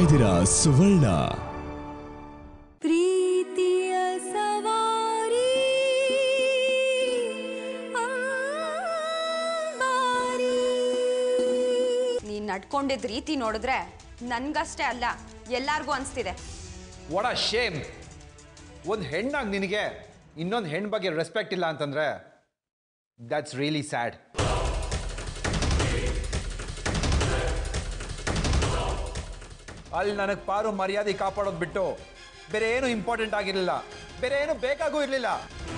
ಇದ್ದೀರಾ ಸುವರ್ಣ ಪ್ರೀತಿಯ ಸವಾರಿ ಅಂಬಾರಿ. ನೀನ್ ನಡ್ಕೊಂಡಿದ್ ರೀತಿ ನೋಡಿದ್ರೆ ನನ್ಗಷ್ಟೇ ಅಲ್ಲ ಎಲ್ಲಾರ್ಗೂ ಅನ್ಸ್ತಿದೆ ವಾಟ್ ಅ ಶೇಮ್ ಒಂದು ಹೆಣ್ಣಾಗಿ ನಿನಗೆ ಇನ್ನೊಂದು ಹೆಣ್ಣು ಬಗ್ಗೆ ರೆಸ್ಪೆಕ್ಟ್ ಇಲ್ಲ ಅಂತಂದ್ರೆ ದಟ್ಸ್ ರಿಯಲಿ ಸ್ಯಾಡ್ ಅಲ್ಲಿ ನನಗೆ ಪಾರು ಮರ್ಯಾದೆ ಕಾಪಾಡೋದು ಬಿಟ್ಟು ಬೇರೆ ಏನು ಇಂಪಾರ್ಟೆಂಟ್ ಆಗಿರಲಿಲ್ಲ ಬೇರೆ ಏನು ಬೇಕಾಗೂ ಇರಲಿಲ್ಲ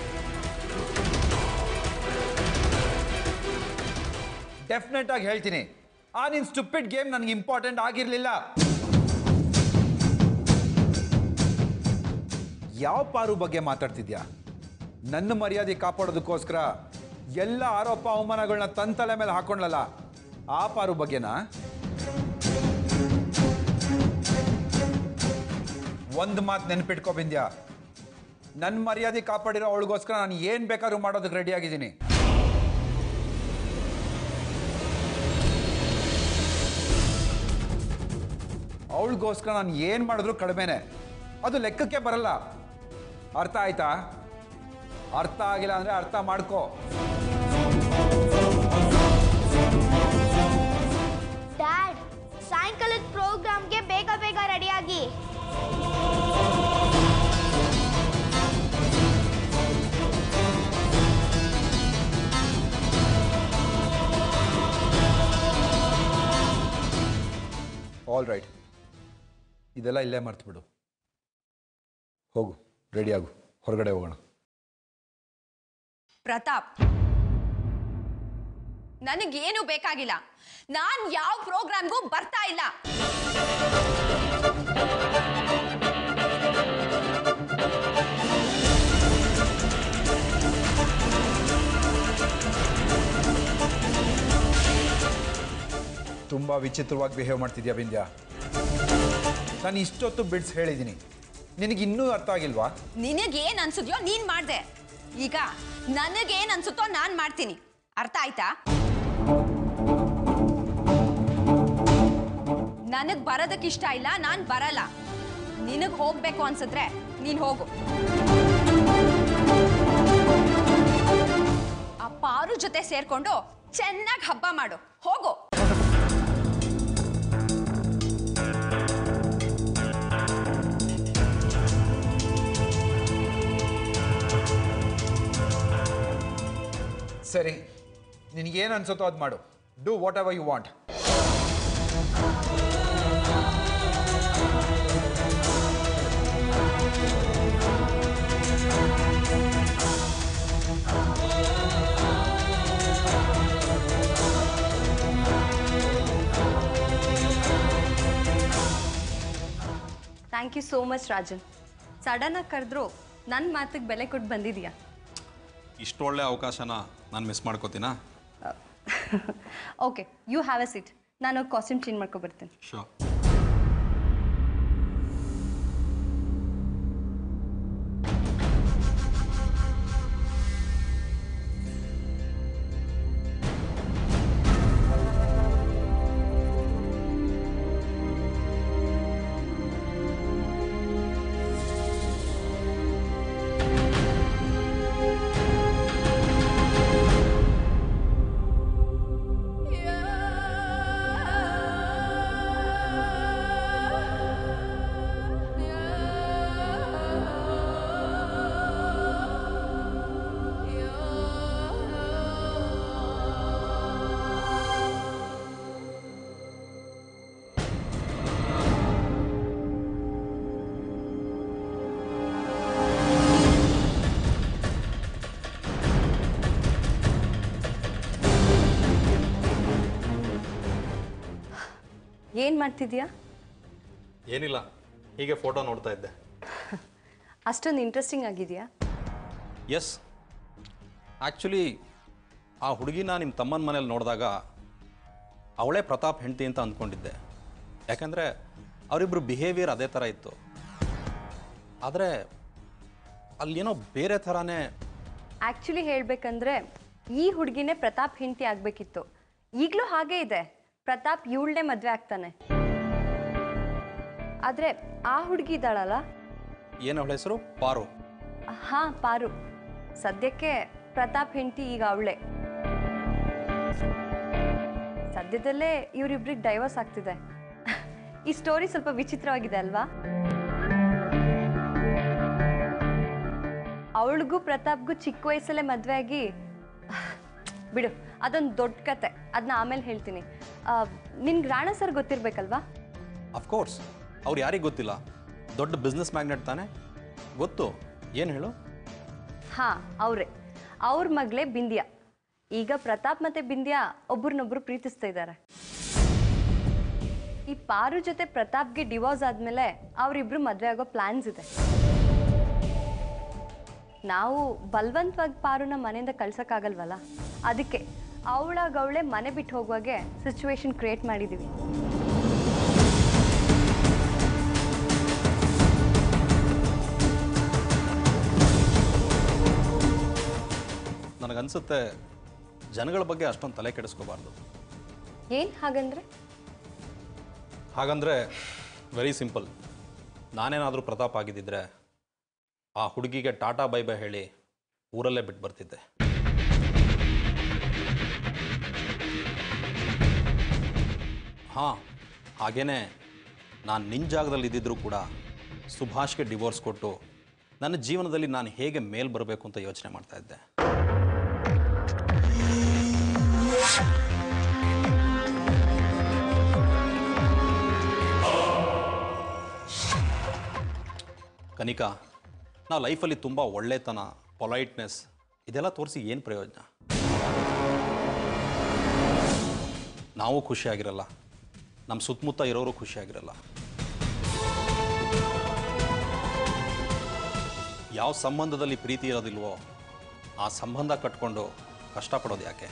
ಡೆಫಿನೆಟ್ ಆಗಿ ಹೇಳ್ತೀನಿ ಆ ನಿನ್ ಸ್ಟುಪಿಡ್ ಗೇಮ್ ನನಗೆ ಇಂಪಾರ್ಟೆಂಟ್ ಆಗಿರಲಿಲ್ಲ ಯಾವ ಪಾರು ಬಗ್ಗೆ ಮಾತಾಡ್ತಿದ್ಯಾ ನನ್ನ ಮರ್ಯಾದೆ ಕಾಪಾಡೋದಕ್ಕೋಸ್ಕರ ಎಲ್ಲ ಆರೋಪ ಅವಮಾನಗಳನ್ನ ತನ್ನ ತಲೆ ಮೇಲೆ ಹಾಕೊಂಡ್ಲಲ್ಲ ಆ ಪಾರು ಬಗ್ಗೆನಾ ಒಂದು ಮಾತು ನೆನ್ಪಿಟ್ಕೊ ಬಿಂದ್ಯಾ ನನ್ನ ಮರ್ಯಾದೆ ಕಾಪಾಡಿರೋ ಅವಳಿಗೋಸ್ಕರ ನಾನು ಏನು ಬೇಕಾದ್ರೂ ಮಾಡೋದಕ್ಕೆ ರೆಡಿ ಆಗಿದ್ದೀನಿ ಅವಳಿಗೋಸ್ಕರ ನಾನು ಏನು ಮಾಡಿದ್ರು ಕಡಿಮೆನೆ ಅದು ಲೆಕ್ಕಕ್ಕೆ ಬರಲ್ಲ ಅರ್ಥ ಆಯ್ತಾ ಅರ್ಥ ಆಗಿಲ್ಲ ಅಂದ್ರೆ ಅರ್ಥ ಮಾಡ್ಕೋ ಡ್ಯಾಡ್ ಸಾಯಂಕಾಲದ ಪ್ರೋಗ್ರಾಮ್ಗೆ ಬೇಗ ಬೇಗ ರೆಡಿಯಾಗಿ ಆಲ್ ರೈಟ್ ಇದೆಲ್ಲ ಇಲ್ಲೇ ಮರ್ತ್ಬಿಡು ಹೋಗು ರೆಡಿ ಆಗು ಹೊರಗಡೆ ಹೋಗೋಣ ಪ್ರತಾಪ್ ನನಗೇನು ಬೇಕಾಗಿಲ್ಲ ನಾನ್ ಯಾವ ಪ್ರೋಗ್ರಾಮ್ಗೂ ಬರ್ತಾ ಇಲ್ಲ ತುಂಬ ವಿಚಿತ್ರವಾಗಿ ಬಿಹೇವ್ ಮಾಡ್ತಿದ್ಯಾ ಬಿಂದ್ಯಾ ನಾನು ಇಷ್ಟೊತ್ತು ಬಿಡ್ಸ್ ಹೇಳಿದ್ದೀನಿ ನಿನಗೆ ಇನ್ನೂ ಅರ್ಥ ಆಗಿಲ್ವಾ ನಿನಗೇನ್ ಅನ್ಸುದ್ಯೋ ನೀನ್ ಮಾಡ್ದೆ ಈಗ ನನಗೇನ್ ಅನ್ಸುತ್ತೋ ನಾನ್ ಮಾಡ್ತೀನಿ ಅರ್ಥ ಆಯ್ತಾ ನನಗ್ ಬರೋದಕ್ಕೆ ಇಷ್ಟ ಇಲ್ಲ ನಾನ್ ಬರಲ್ಲ ನಿನಗ್ ಹೋಗ್ಬೇಕು ಅನ್ಸಿದ್ರೆ ನೀನ್ ಹೋಗು ಆ ಪಾರು ಜೊತೆ ಸೇರ್ಕೊಂಡು ಚೆನ್ನಾಗಿ ಹಬ್ಬ ಮಾಡು ಹೋಗು ಸರಿ ನಿನಗೇನು ಅನ್ಸುತ್ತೋ ಅದು ಮಾಡು do whatever you want thank you so much Rajan ಸಡನ್ನಾಗಿ ಕರೆದ್ರು ನನ್ನ ಮಾತಿಗೆ ಬೆಲೆ ಕೊಟ್ಟು ಬಂದಿದೀಯಾ ಇಷ್ಟೊಳ್ಳೆ ಅವಕಾಶನ ನಾನು ಮಿಸ್ ಮಾಡ್ಕೋತೀನಾ okay you have a seat ನಾನು ಕಾಸ್ಟ್ಯೂಮ್ ಚೇಂಜ್ ಮಾಡ್ಕೊ ಬರ್ತೀನಿ ಶೋ ಏನು ಮಾಡ್ತಿದ್ಯಾ ಏನಿಲ್ಲ ಹೀಗೆ ಫೋಟೋ ನೋಡ್ತಾ ಇದ್ದೆ ಅಷ್ಟೊಂದು ಇಂಟ್ರೆಸ್ಟಿಂಗ್ ಆಗಿದೆಯಾ ಎಸ್ ಆ್ಯಕ್ಚುಲಿ ಆ ಹುಡುಗಿನ ನಿಮ್ಮ ತಮ್ಮನ ಮನೇಲಿ ನೋಡಿದಾಗ ಅವಳೇ ಪ್ರತಾಪ್ ಹೆಂಡತಿ ಅಂತ ಅಂದ್ಕೊಂಡಿದ್ದೆ ಯಾಕಂದರೆ ಅವರಿಬ್ಬರು ಬಿಹೇವಿಯರ್ ಅದೇ ಥರ ಇತ್ತು ಆದರೆ ಅಲ್ಲೇನೋ ಬೇರೆ ಥರನೇ ಆ್ಯಕ್ಚುಲಿ ಹೇಳಬೇಕಂದ್ರೆ ಈ ಹುಡುಗಿನೇ ಪ್ರತಾಪ್ ಹೆಂಡತಿ ಆಗಬೇಕಿತ್ತು ಈಗಲೂ ಹಾಗೇ ಇದೆ ಪ್ರತಾಪ್ ಇವಳನ್ನೇ ಮದುವೆ ಆಗ್ತಾನೆ ಆದರೆ ಆ ಹುಡುಗಿ ಇದ್ದಾಳಲ್ಲ ಏನು ಅವಳ ಹೆಸರು ಪಾರು ಹಾಂ ಪಾರು ಸದ್ಯಕ್ಕೆ ಪ್ರತಾಪ್ ಹೆಂಡತಿ ಈಗ ಅವಳೆ ಸದ್ಯದಲ್ಲೇ ಇವರಿಬ್ರಿಗೆ ಡೈವರ್ಸ್ ಆಗ್ತಿದೆ ಈ ಸ್ಟೋರಿ ಸ್ವಲ್ಪ ವಿಚಿತ್ರವಾಗಿದೆ ಅಲ್ವಾ ಅವಳಿಗೂ ಪ್ರತಾಪ್ಗೂ ಚಿಕ್ಕ ವಯಸ್ಸಲ್ಲೇ ಮದುವೆ ಆಗಿ ಬಿಡು ಅದೊಂದು ದೊಡ್ಡ ಕತೆ ಅದನ್ನ ಆಮೇಲೆ ಹೇಳ್ತೀನಿ ನಿನ್ಗೆ ರಾಣ ಸರ್ ಗೊತ್ತಿರ್ಬೇಕಲ್ವಾ ಅಫ್ಕೋರ್ಸ್ ಅವ್ರು ಯಾರಿಗೆ ಗೊತ್ತಿಲ್ಲ ದೊಡ್ಡ ಬಿಸ್ನೆಸ್ ಮ್ಯಾಗ್ನೆಟ್ ತಾನೆ ಗೊತ್ತು ಏನು ಹೇಳು ಹಾಂ ಅವರೇ ಅವ್ರ ಮಗಳೇ ಬಿಂದ್ಯಾ ಈಗ ಪ್ರತಾಪ್ ಮತ್ತೆ ಬಿಂದ್ಯಾ ಒಬ್ರನ್ನೊಬ್ರು ಪ್ರೀತಿಸ್ತಾ ಇದ್ದಾರೆ ಈ ಪಾರು ಜೊತೆ ಪ್ರತಾಪ್ಗೆ ಡಿವೋರ್ಸ್ ಆದಮೇಲೆ ಅವರಿಬ್ರು ಮದುವೆ ಆಗೋ ಪ್ಲಾನ್ಸ್ ಇದೆ ನಾವು ಬಲವಂತವಾಗಿ ಪಾರುನ ಮನೆಯಿಂದ ಕಳ್ಸೋಕ್ಕಾಗಲ್ವಲ್ಲ ಅದಕ್ಕೆ ಅವಳಾಗ ಅವಳೇ ಮನೆ ಬಿಟ್ಟು ಹೋಗುವಾಗೆ ಸಿಚುವೇಶನ್ ಕ್ರಿಯೇಟ್ ಮಾಡಿದ್ದೀವಿ ನನಗನ್ಸುತ್ತೆ ಜನಗಳ ಬಗ್ಗೆ ಅಷ್ಟೊಂದು ತಲೆ ಕೆಡಿಸ್ಕೋಬಾರ್ದು ಏನು ಹಾಗಂದ್ರೆ ಹಾಗಂದರೆ ವೆರಿ ಸಿಂಪಲ್ ನಾನೇನಾದರೂ ಪ್ರತಾಪ್ ಆಗಿದ್ದಿದ್ರೆ ಆ ಹುಡುಗಿಗೆ ಟಾಟಾ ಬೈ ಬೈ ಹೇಳಿ ಊರಲ್ಲೇ ಬಿಟ್ಟು ಬರ್ತಿದ್ದೆ ಹಾಂ ಹಾಗೇನೆ ನಾನು ನಿನ್ನ ಜಾಗದಲ್ಲಿ ಇದ್ದಿದ್ರೂ ಕೂಡ ಸುಭಾಷ್ಗೆ ಡಿವೋರ್ಸ್ ಕೊಟ್ಟು ನನ್ನ ಜೀವನದಲ್ಲಿ ನಾನು ಹೇಗೆ ಮೇಲ್ ಬರಬೇಕು ಅಂತ ಯೋಚನೆ ಮಾಡ್ತಾ ಇದ್ದೆ ಕನಿಕಾ ನಾವು ಲೈಫಲ್ಲಿ ತುಂಬ ಒಳ್ಳೆತನ ಪೊಲೈಟ್ನೆಸ್ ಇದೆಲ್ಲ ತೋರಿಸಿ ಏನು ಪ್ರಯೋಜನ ನಾವು ಖುಷಿಯಾಗಿರಲ್ಲ ನಮ್ಮ ಸುತ್ತಮುತ್ತ ಇರೋರು ಖುಷಿಯಾಗಿರಲ್ಲ ಯಾವ ಸಂಬಂಧದಲ್ಲಿ ಪ್ರೀತಿ ಇರೋದಿಲ್ವೋ ಆ ಸಂಬಂಧ ಕಟ್ಕೊಂಡು ಕಷ್ಟಪಡೋದು ಯಾಕೆ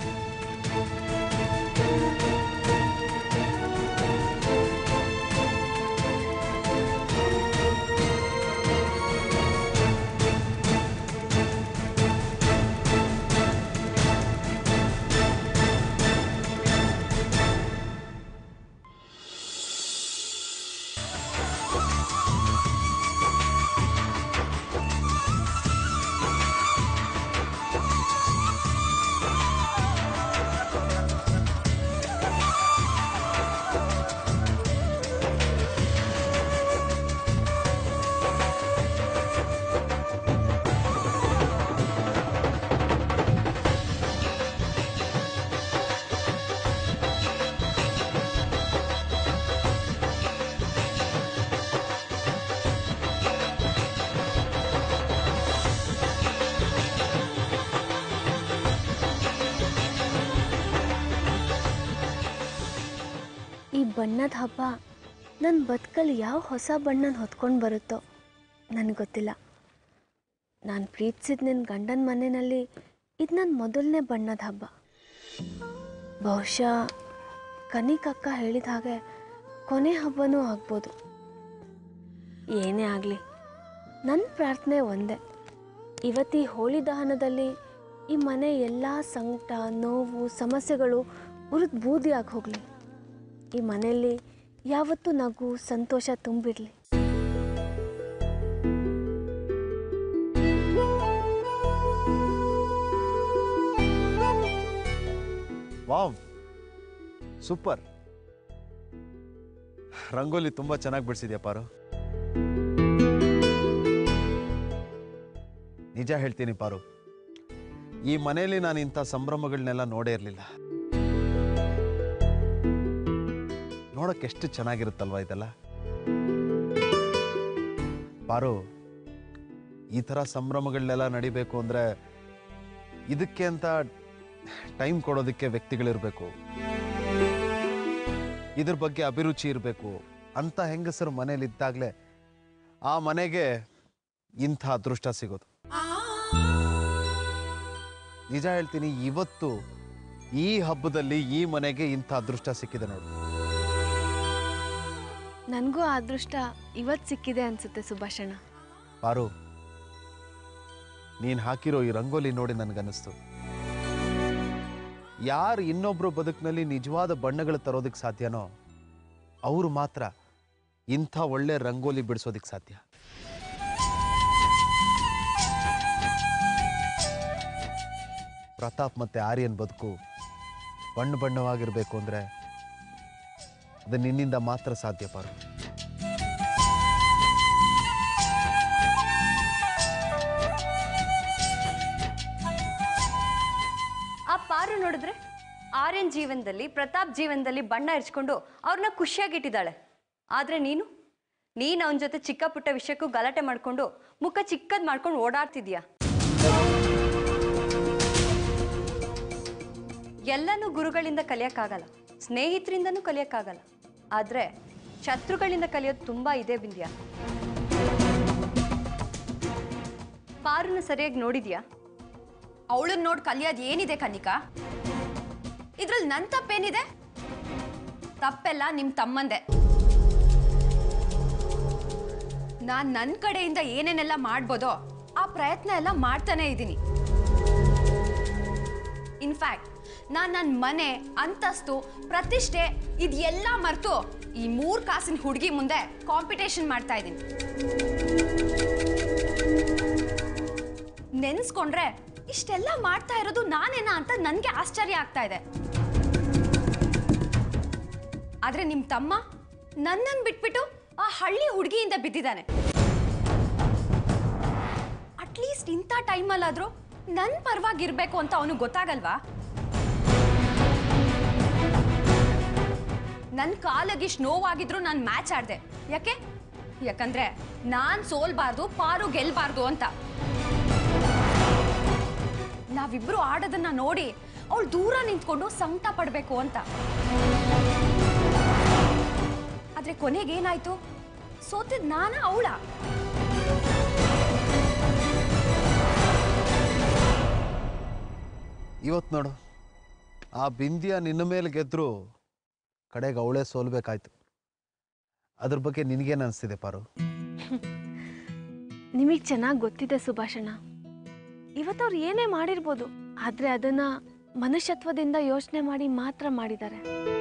ಈ ಬಣ್ಣದ ಹಬ್ಬ ನನ್ನ ಬದುಕಲ್ಲಿ ಯಾವ ಹೊಸ ಬಣ್ಣನ ಹೊತ್ಕೊಂಡು ಬರುತ್ತೋ ನನಗೆ ಗೊತ್ತಿಲ್ಲ ನಾನು ಪ್ರೀತಿಸಿದ ನಿನ್ನ ಗಂಡನ ಮನೆಯಲ್ಲಿ ಇದು ನನ್ನ ಮೊದಲನೇ ಬಣ್ಣದ ಹಬ್ಬ ಬಹುಶಃ ಕನಿಕಕ್ಕ ಹೇಳಿದ ಹಾಗೆ ಕೊನೆ ಹಬ್ಬನೂ ಆಗ್ಬೋದು ಏನೇ ಆಗಲಿ ನನ್ನ ಪ್ರಾರ್ಥನೆ ಒಂದೇ ಇವತ್ತು ಈ ಹೋಳಿ ದಹನದಲ್ಲಿ ಈ ಮನೆ ಎಲ್ಲ ಸಂಕಟ ನೋವು ಸಮಸ್ಯೆಗಳು ಉರಿದು ಬೂದಿಯಾಗಿ ಹೋಗಲಿ ಈ ಮನೆಯಲ್ಲಿ ಯಾವತ್ತೂ ನಗು ಸಂತೋಷ ತುಂಬಿರಲಿ ವಾವ್ ಸೂಪರ್ ರಂಗೋಲಿ ತುಂಬ ಚೆನ್ನಾಗಿ ಬಿಡಿಸಿದ್ಯಾ ಪಾರು ನಿಜ ಹೇಳ್ತೀನಿ ಪಾರು ಈ ಮನೆಯಲ್ಲಿ ನಾನು ಇಂಥ ಸಂಭ್ರಮಗಳನ್ನೆಲ್ಲ ನೋಡೇ ಇರಲಿಲ್ಲ ನೋಡಕ್ಕೆ ಎಷ್ಟು ಚೆನ್ನಾಗಿರುತ್ತಲ್ವಾ ಇದೆಲ್ಲ ಪಾರು ಈ ಥರ ಸಂಭ್ರಮಗಳನ್ನೆಲ್ಲ ನಡಿಬೇಕು ಅಂದರೆ ಇದಕ್ಕೆ ಅಂತ ಟೈಮ್ ಕೊಡೋದಕ್ಕೆ ವ್ಯಕ್ತಿಗಳಿರಬೇಕು ಇದ್ರ ಬಗ್ಗೆ ಅಭಿರುಚಿ ಇರಬೇಕು ಅಂತ ಹೆಂಗಸರು ಮನೇಲಿ ಇದ್ದಾಗಲೇ ಆ ಮನೆಗೆ ಇಂಥ ಅದೃಷ್ಟ ಸಿಗೋದು ನಿಜ ಹೇಳ್ತೀನಿ ಇವತ್ತು ಈ ಹಬ್ಬದಲ್ಲಿ ಈ ಮನೆಗೆ ಇಂಥ ಅದೃಷ್ಟ ಸಿಕ್ಕಿದೆ ನೋಡು ನನಗೂ ಆ ಅದೃಷ್ಟ ಇವತ್ತು ಸಿಕ್ಕಿದೆ ಅನಿಸುತ್ತೆ ಸುಭಾಷಣ್ಣ ಪಾರು ನೀನು ಹಾಕಿರೋ ಈ ರಂಗೋಲಿ ನೋಡಿ ನನಗನ್ನಿಸ್ತು ಯಾರು ಇನ್ನೊಬ್ಬರು ಬದುಕಿನಲ್ಲಿ ನಿಜವಾದ ಬಣ್ಣಗಳು ತರೋದಕ್ಕೆ ಸಾಧ್ಯನೋ ಅವರು ಮಾತ್ರ ಇಂಥ ಒಳ್ಳೆ ರಂಗೋಲಿ ಬಿಡಿಸೋದಕ್ಕೆ ಸಾಧ್ಯ ಪ್ರತಾಪ್ ಮತ್ತೆ ಆರ್ಯನ್ ಬದುಕು ಬಣ್ಣ ಬಣ್ಣವಾಗಿರಬೇಕು ಅಂದರೆ ಅದು ನಿನ್ನಿಂದ ಮಾತ್ರ ಸಾಧ್ಯ ಪಾರು ಆ ಪಾರು ನೋಡಿದ್ರೆ ಆರ್ಯನ್ ಜೀವನದಲ್ಲಿ ಪ್ರತಾಪ್ ಜೀವನದಲ್ಲಿ ಬಣ್ಣ ಹರಿಚ್ಕೊಂಡು ಅವ್ರನ್ನ ಖುಷಿಯಾಗಿಟ್ಟಿದ್ದಾಳೆ ಆದ್ರೆ ನೀನು ನೀನು ಅವನ ಜೊತೆ ಚಿಕ್ಕ ಪುಟ್ಟ ವಿಷಯಕ್ಕೂ ಗಲಾಟೆ ಮಾಡ್ಕೊಂಡು ಮುಖ ಚಿಕ್ಕದ್ ಮಾಡ್ಕೊಂಡು ಓಡಾಡ್ತಿದ್ಯಾ ಎಲ್ಲನೂ ಗುರುಗಳಿಂದ ಕಲಿಯಕ್ಕಾಗಲ್ಲ ಸ್ನೇಹಿತರಿಂದನೂ ಕಲಿಯಕ್ಕಾಗಲ್ಲ ಆದ್ರೆ ಶತ್ರುಗಳಿಂದ ಕಲಿಯೋದು ತುಂಬಾ ಇದೆ ಬಿಂದ್ಯಾ ಪಾರುನ ಸರಿಯಾಗಿ ನೋಡಿದ್ಯಾ ಅವಳನ್ನ ನೋಡಿ ಕಲಿಯೋದು ಏನಿದೆ ಕನಿಕಾ ಇದ್ರಲ್ಲಿ ನನ್ ತಪ್ಪೇನಿದೆ ತಪ್ಪೆಲ್ಲ ನಿಮ್ ತಮ್ಮಂದೆ ನಾನ್ ನನ್ನ ಕಡೆಯಿಂದ ಏನೇನೆಲ್ಲ ಮಾಡ್ಬೋದೋ ಆ ಪ್ರಯತ್ನ ಎಲ್ಲ ಮಾಡ್ತಾನೆ ಇದ್ದೀನಿ ಇನ್ಫ್ಯಾಕ್ಟ್ ನಾನು ನನ್ನ ಮನೆ ಅಂತಸ್ತು ಪ್ರತಿಷ್ಠೆ ಇದೆಲ್ಲ ಮರೆತು ಈ ಮೂರ್ ಕಾಸಿನ ಹುಡುಗಿ ಮುಂದೆ ಕಾಂಪಿಟೇಷನ್ ಮಾಡ್ತಾ ಇದ್ದೀನಿ ನೆನ್ಸ್ಕೊಂಡ್ರೆ ಇಷ್ಟೆಲ್ಲ ಮಾಡ್ತಾ ಇರೋದು ನಾನೇನಾ ಅಂತ ನನಗೆ ಆಶ್ಚರ್ಯ ಆಗ್ತಾ ಇದೆ ಆದ್ರೆ ನಿಮ್ ತಮ್ಮ ನನ್ನನ್ನು ಬಿಟ್ಬಿಟ್ಟು ಆ ಹಳ್ಳಿ ಹುಡುಗಿಯಿಂದ ಬಿದ್ದಿದ್ದಾನೆ ಅಟ್ಲೀಸ್ಟ್ ಇಂಥ ಟೈಮಲ್ಲಾದ್ರೂ ನನ್ನ ಪರವಾಗಿರ್ಬೇಕು ಅಂತ ಅವನು ಗೊತ್ತಾಗಲ್ವಾ ನನ್ನ ಕಾಲಿಗೆ ಇಷ್ಟು ನೋವಾಗಿದ್ರು ನಾನು ಮ್ಯಾಚ್ ಆಡ್ದೆ ಯಾಕೆ ಯಾಕಂದ್ರೆ ನಾನ್ ಸೋಲ್ಬಾರ್ದು ಪಾರು ಗೆಲ್ಬಾರ್ದು ಅಂತ ನಾವಿಬ್ರು ಆಡೋದನ್ನ ನೋಡಿ ಅವಳು ದೂರ ನಿಂತ್ಕೊಂಡು ಸಂಕಟ ಪಡ್ಬೇಕು ಅಂತ ಆದ್ರೆ ಕೊನೆಗೆ ಏನಾಯ್ತು ಸೋತಿದ್ ನಾನ ಅವಳ ಇವತ್ತು ನೋಡು ಆ ಬಿಂದಿಯ ನಿನ್ನ ಮೇಲೆ ಗೆದ್ರು ಕಡೆಗೆ ಅವಳೇ ಸೋಲ್ಬೇಕಾಯ್ತು ಅದ್ರ ಬಗ್ಗೆ ನಿನಗೇನು ಅನಿಸ್ತಿದೆ ಪಾರು ನಿಮಗೆ ಚೆನ್ನಾಗಿ ಗೊತ್ತಿದೆ ಸುಭಾಷಣ ಇವತ್ತವ್ರು ಏನೇ ಮಾಡಿರ್ಬೋದು ಆದರೆ ಅದನ್ನ ಮನುಷ್ಯತ್ವದಿಂದ ಯೋಚನೆ ಮಾಡಿ ಮಾತ್ರ ಮಾಡಿದ್ದಾರೆ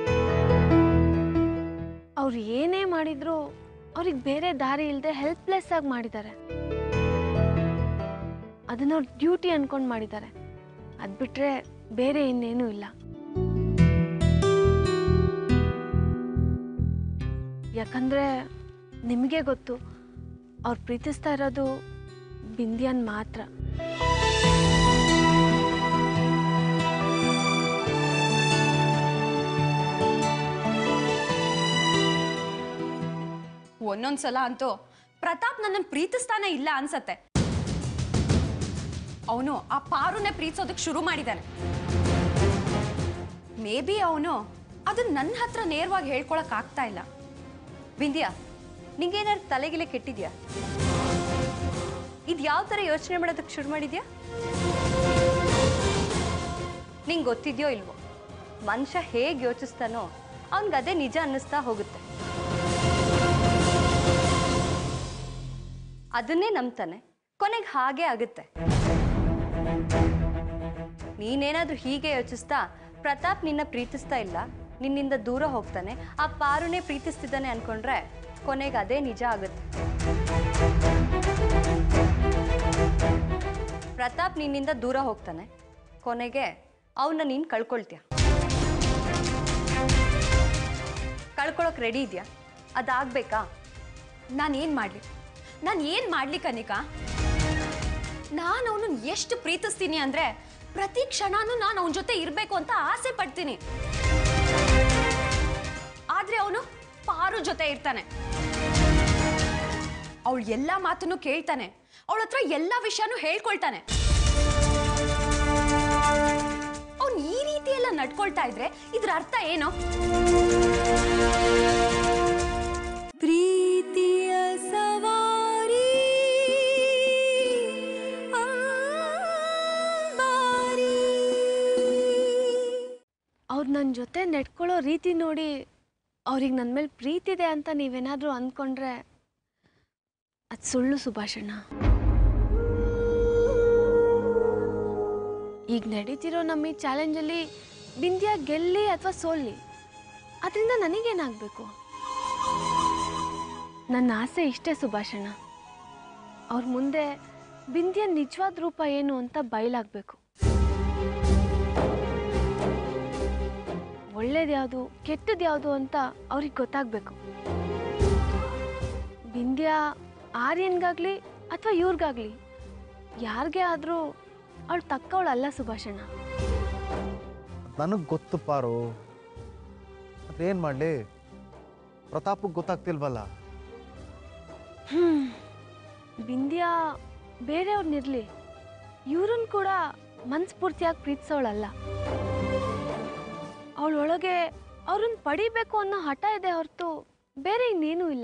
ಅವ್ರು ಏನೇ ಮಾಡಿದ್ರು ಅವ್ರಿಗೆ ಬೇರೆ ದಾರಿ ಇಲ್ಲದೆ ಹೆಲ್ಪ್ಲೆಸ್ ಆಗಿ ಮಾಡಿದ್ದಾರೆ ಅದನ್ನ ಅವ್ರ ಡ್ಯೂಟಿ ಅನ್ಕೊಂಡು ಮಾಡಿದ್ದಾರೆ ಅದು ಬಿಟ್ರೆ ಬೇರೆ ಇನ್ನೇನೂ ಇಲ್ಲ ಯಾಕಂದ್ರೆ ನಿಮಗೆ ಗೊತ್ತು ಅವ್ರು ಪ್ರೀತಿಸ್ತಾ ಇರೋದು ಬಿಂದಿಯನ್ ಮಾತ್ರ ಒಂದೊಂದ್ಸಲ ಅಂತೂ ಪ್ರತಾಪ್ ನನ್ನನ್ನು ಪ್ರೀತಿಸ್ತಾನೆ ಇಲ್ಲ ಅನ್ಸತ್ತೆ ಅವನು ಆ ಪಾರುನೇ ಪ್ರೀತಿಸೋದಕ್ಕೆ ಶುರು ಮಾಡಿದ್ದಾನೆ ಮೇ ಬಿ ಅವನು ಅದನ್ನ ನನ್ನ ಹತ್ರ ನೇರವಾಗಿ ಹೇಳ್ಕೊಳಕ್ ಆಗ್ತಾ ಇಲ್ಲ ಬಿಂದ್ಯಾ ನಿಂಗೇನಾದ್ರು ತಲೆಗಿಲೆ ಕೆಟ್ಟಿದ್ಯಾ ಇದು ಯಾವ ಥರ ಯೋಚನೆ ಮಾಡೋದಕ್ಕೆ ಶುರು ಮಾಡಿದ್ಯಾ ನಿಂಗೆ ಗೊತ್ತಿದ್ಯೋ ಇಲ್ವೋ ಮನುಷ್ಯ ಹೇಗೆ ಯೋಚಿಸ್ತಾನೋ ಅವ್ನಿಗೆ ಅದೇ ನಿಜ ಅನ್ನಿಸ್ತಾ ಹೋಗುತ್ತೆ ಅದನ್ನೇ ನಂಬ್ತಾನೆ ಕೊನೆಗೆ ಹಾಗೆ ಆಗುತ್ತೆ ನೀನೇನಾದ್ರೂ ಹೀಗೆ ಯೋಚಿಸ್ತಾ ಪ್ರತಾಪ್ ನಿನ್ನ ಪ್ರೀತಿಸ್ತಾ ಇಲ್ಲ ನಿನ್ನಿಂದ ದೂರ ಹೋಗ್ತಾನೆ ಆ ಪಾರುನೇ ಪ್ರೀತಿಸ್ತಿದ್ದಾನೆ ಅನ್ಕೊಂಡ್ರೆ ಕೊನೆಗೆ ಅದೇ ನಿಜ ಆಗುತ್ತೆ ಪ್ರತಾಪ್ ನಿನ್ನಿಂದ ದೂರ ಹೋಗ್ತಾನೆ ಕೊನೆಗೆ ಅವನ್ನ ನೀನು ಕಳ್ಕೊಳ್ತೀಯ ಕಳ್ಕೊಳಕ್ ರೆಡಿ ಇದೆಯಾ ಅದಾಗಬೇಕಾ ನಾನು ಏನ್ ಮಾಡ್ಲಿ ನಾನು ಏನ್ ಮಾಡ್ಲಿ ಕನಿಕಾ ನಾನು ಅವನನ್ನ ಎಷ್ಟು ಪ್ರೀತಿಸ್ತೀನಿ ಅಂದ್ರೆ ಪ್ರತಿ ಕ್ಷಣನೂ ನಾನು ಅವನ ಜೊತೆ ಇರಬೇಕು ಅಂತ ಆಸೆ ಪಡ್ತೀನಿ ಆದ್ರೆ ಅವನು ಪಾರು ಜೊತೆ ಇರ್ತಾನೆ ಅವಳು ಎಲ್ಲಾ ಮಾತನ್ನು ಕೇಳ್ತಾನೆ ಅವಳ ಹತ್ರ ಎಲ್ಲಾ ವಿಷಯನೂ ಹೇಳ್ಕೊಳ್ತಾನೆ ಅವ್ನು ಈ ರೀತಿ ಎಲ್ಲ ನಡ್ಕೊಳ್ತಾ ಇದ್ರೆ ಇದ್ರ ಅರ್ಥ ಏನು ಪ್ರೀತಿಯ ಸವಾರಿ ಅಂಬಾರಿ ಅವ್ರು ನನ್ನ ಜೊತೆ ನಡ್ಕೊಳ್ಳೋ ರೀತಿ ನೋಡಿ ಅವ್ರಿಗೆ ನನ್ನ ಮೇಲೆ ಪ್ರೀತಿ ಇದೆ ಅಂತ ನೀವೇನಾದರೂ ಅಂದ್ಕೊಂಡ್ರೆ ಅದು ಸುಳ್ಳು ಸುಭಾಷಣ್ಣ ಈಗ ನಡೀತಿರೋ ನಮ್ಮ ಈ ಚಾಲೆಂಜಲ್ಲಿ ಬಿಂದ್ಯಾ ಗೆಲ್ಲಿ ಅಥವಾ ಸೋಲ್ಲಿ ಅದರಿಂದ ನನಗೇನಾಗಬೇಕು ನನ್ನ ಆಸೆ ಇಷ್ಟೇ ಸುಭಾಷಣ್ಣ ಅವ್ರ ಮುಂದೆ ಬಿಂದಿಯ ನಿಜವಾದ ರೂಪ ಏನು ಅಂತ ಬಯಲಾಗಬೇಕು ಒಳ್ಳೇದು ಯಾವುದು ಕೆಟ್ಟದ್ದು ಯಾವುದು ಅಂತ ಅವ್ರಿಗೆ ಗೊತ್ತಾಗಬೇಕು ಬಿಂದ್ಯ ಆರ್ಯನ್ಗಾಗ್ಲಿ ಅಥವಾ ಇವ್ರಿಗಾಗ್ಲಿ ಯಾರಿಗೆ ಆದರೂ ಅವಳು ತಕ್ಕವಳಲ್ಲ ಸುಭಾಷಣ್ಣ ನನಗೆ ಗೊತ್ತು ಪಾರು ಅದೇನು ಮಾಡಲಿ ಪ್ರತಾಪಕ್ಕೆ ಗೊತ್ತಾಗ್ತಿಲ್ವಲ್ಲ ಹ್ಮ್ ಬಿಂದ್ಯ ಬೇರೆಯವ್ರನ್ನಿರ್ಲಿ ಇವ್ರನ್ನ ಕೂಡ ಮನಸ್ಫೂರ್ತಿಯಾಗಿ ಪ್ರೀತಿಸೋಳಲ್ಲ ಅವಳೊಳಗೆ ಅವ್ರನ್ನ ಪಡಿಬೇಕು ಅನ್ನೋ ಹಠ ಇದೆ ಹೊರತು ಬೇರೆ ಇನ್ನೇನೂ ಇಲ್ಲ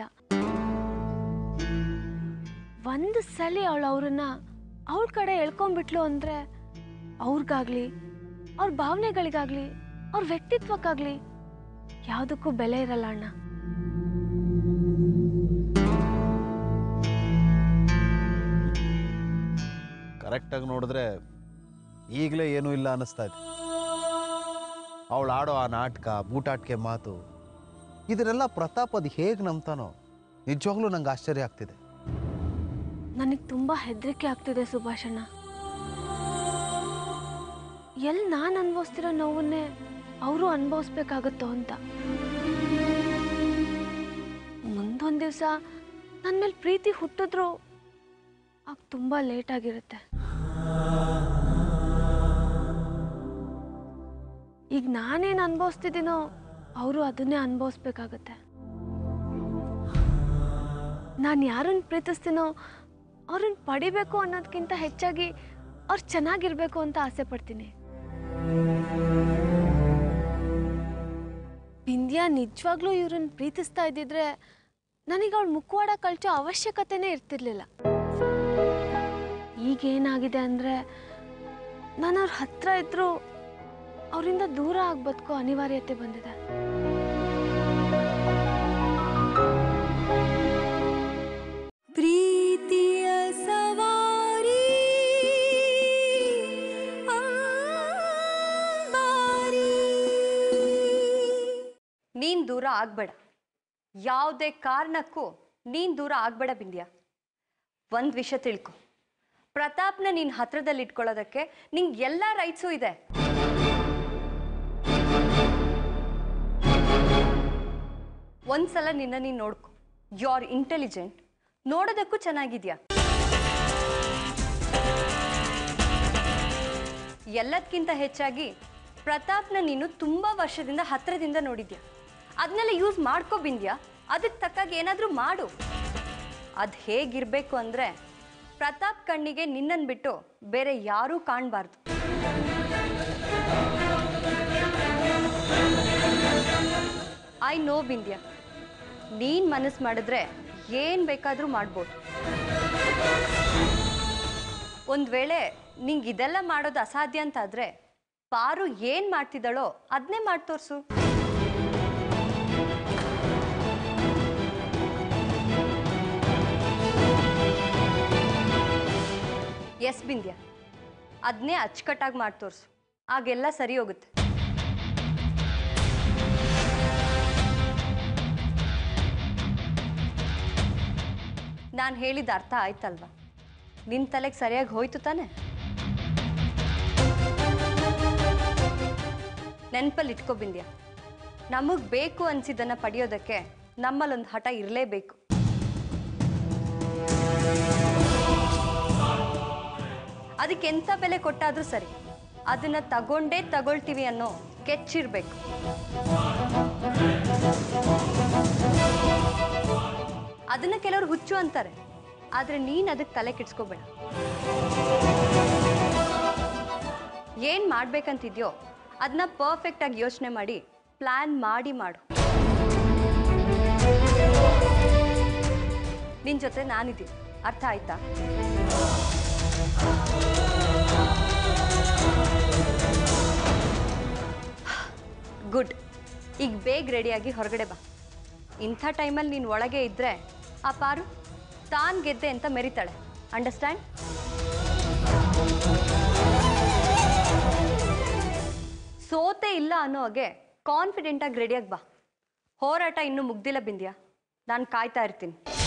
ಒಂದು ಸಲ ಅವಳು ಅವ್ರನ್ನ ಅವಳ ಕಡೆ ಎಳ್ಕೊಂಡ್ಬಿಟ್ಲು ಅಂದರೆ ಅವ್ರಿಗಾಗ್ಲಿ ಅವ್ರ ಭಾವನೆಗಳಿಗಾಗ್ಲಿ ಅವ್ರ ವ್ಯಕ್ತಿತ್ವಕ್ಕಾಗ್ಲಿ ಯಾವುದಕ್ಕೂ ಬೆಲೆ ಇರಲ್ಲ ಅಣ್ಣ ಕರೆಕ್ಟಾಗಿ ನೋಡಿದ್ರೆ ಈಗಲೇ ಏನೂ ಇಲ್ಲ ಅನ್ನಿಸ್ತಾ ಇದೆ ಅವಳು ಆಡೋ ಆ ನಾಟಕ ಬೂಟಾಟಿಕೆ ಮಾತು ಇದನ್ನೆಲ್ಲ ಪ್ರತಾಪ್ ಅದು ಹೇಗೆ ನಂಬ್ತಾನೋ ನಿಜವಾಗ್ಲೂ ನಂಗೆ ಆಶ್ಚರ್ಯ ಆಗ್ತಿದೆ ನನಗೆ ತುಂಬ ಹೆದರಿಕೆ ಆಗ್ತಿದೆ ಸುಭಾಷಣ್ಣ ಎಲ್ಲಿ ನಾನು ಅನುಭವಿಸ್ತಿರೋ ನೋವನ್ನೇ ಅವರು ಅನುಭವಿಸ್ಬೇಕಾಗುತ್ತೋ ಅಂತ ಮುಂದೊಂದು ದಿವಸ ನನ್ನ ಮೇಲೆ ಪ್ರೀತಿ ಹುಟ್ಟಿದ್ರು ಆಗ ತುಂಬ ಲೇಟ್ ಆಗಿರುತ್ತೆ ಈಗ ನಾನೇನು ಅನುಭವಿಸ್ತಿದ್ದೀನೋ ಅವರು ಅದನ್ನೇ ಅನುಭವಿಸ್ಬೇಕಾಗತ್ತೆ ನಾನು ಯಾರನ್ನು ಪ್ರೀತಿಸ್ತೀನೋ ಅವ್ರನ್ನ ಪಡಿಬೇಕು ಅನ್ನೋದಕ್ಕಿಂತ ಹೆಚ್ಚಾಗಿ ಅವ್ರು ಚೆನ್ನಾಗಿರ್ಬೇಕು ಅಂತ ಆಸೆ ಪಡ್ತೀನಿ ಬಿಂದ್ಯಾ ನಿಜವಾಗ್ಲೂ ಇವ್ರನ್ನ ಪ್ರೀತಿಸ್ತಾ ಇದ್ದಿದ್ರೆ ನನಗೆ ಅವಳು ಮುಖವಾಡ ಕಳ್ಚೋ ಅವಶ್ಯಕತೆನೇ ಇರ್ತಿರ್ಲಿಲ್ಲ ಈಗೇನಾಗಿದೆ ಅಂದರೆ ನಾನು ಅವ್ರ ಹತ್ರ ಇದ್ರೂ ಅವರಿಂದ ದೂರ ಆಗಿ ಬದುಕೋ ಅನಿವಾರ್ಯತೆ ಬಂದಿದೆ ಪ್ರೀತಿಯ ಸವಾರಿ ನೀನ್ ದೂರ ಆಗ್ಬೇಡ ಯಾವುದೇ ಕಾರಣಕ್ಕೂ ನೀನ್ ದೂರ ಆಗ್ಬೇಡ ಬಿಂದ್ಯ ಒಂದ್ ವಿಷಯ ತಿಳ್ಕೊ ಪ್ರತಾಪ್ನ ನೀನ್ ಹತ್ರದಲ್ಲಿ ಇಟ್ಕೊಳ್ಳೋದಕ್ಕೆ ನಿಂಗೆ ಎಲ್ಲ ರೈಟ್ಸು ಇದೆ ಒಂದ್ಸಲ ನಿನ್ನ ನೀನ್ ನೋಡ್ಕೊ ಯು ಆರ್ ಇಂಟೆಲಿಜೆಂಟ್ ನೋಡೋದಕ್ಕೂ ಚೆನ್ನಾಗಿದ್ಯಾ ಎಲ್ಲದಕ್ಕಿಂತ ಹೆಚ್ಚಾಗಿ ಪ್ರತಾಪ್ನ ನೀನು ತುಂಬಾ ವರ್ಷದಿಂದ ಹತ್ರದಿಂದ ನೋಡಿದ್ಯಾ ಅದನ್ನೆಲ್ಲ ಯೂಸ್ ಮಾಡ್ಕೊ ಬಿಂದ್ಯಾ ಅದಕ್ಕೆ ತಕ್ಕಾಗ ಏನಾದರೂ ಮಾಡು ಅದು ಹೇಗಿರಬೇಕು ಅಂದರೆ ಪ್ರತಾಪ್ ಕಣ್ಣಿಗೆ ನಿನ್ನನ್ನು ಬಿಟ್ಟು ಬೇರೆ ಯಾರೂ ಕಾಣಬಾರ್ದು ಐ ನೋ ಬಿಂದ್ಯಾ ನೀನು ಮನಸ್ಸು ಮಾಡಿದ್ರೆ ಏನು ಬೇಕಾದರೂ ಮಾಡ್ಬೋದು ಒಂದು ವೇಳೆ ನಿಂಗೆ ಇದೆಲ್ಲ ಮಾಡೋದು ಅಸಾಧ್ಯ ಅಂತಾದರೆ ಪಾರು ಏನು ಮಾಡ್ತಿದ್ದಾಳೋ ಅದನ್ನೇ ಮಾಡಿ ತೋರಿಸು ಎಸ್ ಬಿಂದ್ಯ ಅದನ್ನೇ ಅಚ್ಚುಕಟ್ಟಾಗಿ ಮಾಡಿ ತೋರಿಸು ಆಗೆಲ್ಲ ಸರಿ ಹೋಗುತ್ತೆ ನಾನು ಹೇಳಿದ ಅರ್ಥ ಆಯ್ತಲ್ವಾ ನಿನ್ನ ತಲೆಗೆ ಸರಿಯಾಗಿ ಹೋಯ್ತು ತಾನೆ ನೆನಪಲ್ಲಿ ಇಟ್ಕೊ ಬಿಂದ್ಯ ನಮಗೆ ಬೇಕು ಅನ್ಸಿದ್ದನ್ನ ಪಡೆಯೋದಕ್ಕೆ ನಮ್ಮಲ್ಲೊಂದು ಹಠ ಇರಲೇಬೇಕು ಅದಕ್ಕೆ ಎಂಥ ಬೆಲೆ ಕೊಟ್ಟಾದ್ರೂ ಸರಿ ಅದನ್ನ ತಗೊಂಡೇ ತಗೊಳ್ತೀವಿ ಅನ್ನೋ ಕೆಚ್ಚಿರ್ಬೇಕು ಅದನ್ನ ಕೆಲವರು ಹುಚ್ಚು ಅಂತಾರೆ ಆದ್ರೆ ನೀನ್ ಅದಕ್ಕೆ ತಲೆ ಕೆಡ್ಸ್ಕೋಬೇಡ ಏನ್ ಮಾಡ್ಬೇಕಂತಿದ್ಯೋ ಅದನ್ನ ಪರ್ಫೆಕ್ಟ್ ಆಗಿ ಯೋಚನೆ ಮಾಡಿ ಪ್ಲಾನ್ ಮಾಡಿ ಮಾಡು ನಿನ್ ಜೊತೆ ನಾನಿದ್ದೀನಿ ಅರ್ಥ ಆಯ್ತಾ ಗುಡ್ ಈಗ ಬೇಗ ರೆಡಿಯಾಗಿ ಹೊರಗಡೆ ಬಾ ಇಂಥ ಟೈಮಲ್ಲಿ ನೀನು ಒಳಗೆ ಇದ್ದರೆ ಆ ಪಾರು ತಾನು ಗೆದ್ದೆ ಅಂತ ಮೆರಿತಾಳೆ ಅಂಡರ್ಸ್ಟ್ಯಾಂಡ್ ಸೋತೆ ಇಲ್ಲ ಅನ್ನೋ ಹಾಗೆ ಕಾನ್ಫಿಡೆಂಟಾಗಿ ರೆಡಿಯಾಗಿ ಬಾ ಹೋರಾಟ ಇನ್ನೂ ಮುಗ್ದಿಲ್ಲ ಬಿಂದ್ಯಾ ನಾನು ಕಾಯ್ತಾ ಇರ್ತೀನಿ